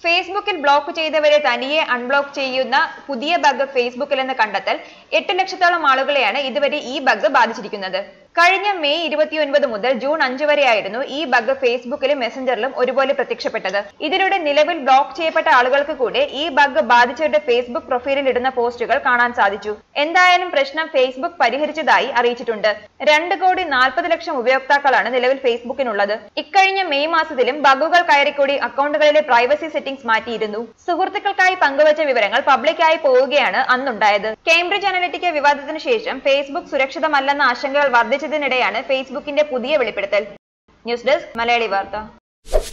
ഫേസ്ബുക്കിൽ ബ്ലോക്ക് ചെയ്തവരെ തനിയെ അൺബ്ലോക്ക് ചെയ്യുന്ന പുതിയ ബഗ് ഫേസ്ബുക്കിൽ എന്ന് കണ്ടെത്തൽ എട്ട് ലക്ഷത്തോളം ആളുകളെയാണ് ഇതുവരെ ഈ ബഗ് ബാധിച്ചിരിക്കുന്നത് കഴിഞ്ഞ മെയ് ഇരുപത്തിയൊൻപത് മുതൽ ജൂൺ അഞ്ച് വരെയായിരുന്നു ഈ ബഗ് ഫേസ്ബുക്കിലും മെസ്സഞ്ചറിലും ഒരുപോലെ പ്രത്യക്ഷപ്പെട്ടത് ഇതിലൂടെ നിലവിൽ ബ്ലോക്ക് ചെയ്യപ്പെട്ട ആളുകൾക്ക് കൂടെ ഈ ബഗ് ബാധിച്ചവരുടെ ഫേസ്ബുക്ക് പ്രൊഫൈലിൽ ഇടുന്ന പോസ്റ്റുകൾ കാണാൻ സാധിച്ചു എന്തായാലും പ്രശ്നം ഫേസ്ബുക്ക് പരിഹരിച്ചതായി അറിയിച്ചിട്ടുണ്ട് രണ്ട് കോടി നാൽപ്പത് ലക്ഷം ഉപയോക്താക്കളാണ് നിലവിൽ ഫേസ്ബുക്കിനുള്ളത് ഇക്കഴിഞ്ഞ മെയ് മാസത്തിലും ബഗുകൾ കയറിക്കൂടി അക്കൗണ്ടുകളിലെ പ്രൈവസി സെറ്റിംഗ്സ് മാറ്റിയിരുന്നു സുഹൃത്തുക്കൾക്കായി പങ്കുവച്ച വിവരങ്ങൾ പബ്ലിക്കായി പോവുകയാണ് അന്നുണ്ടായത് കേംബ്രിഡ്ജ് അനലിറ്റിക്ക വിവാദത്തിന് ശേഷം ഫേസ്ബുക്ക് സുരക്ഷിതമല്ലെന്ന ആശങ്കകൾ വർദ്ധിച്ചതിനിടെയാണ് ഫേസ്ബുക്കിന്റെ പുതിയ വെളിപ്പെടുത്തൽ ന്യൂസ് ഡെസ്ക് മലയാളി വാർത്ത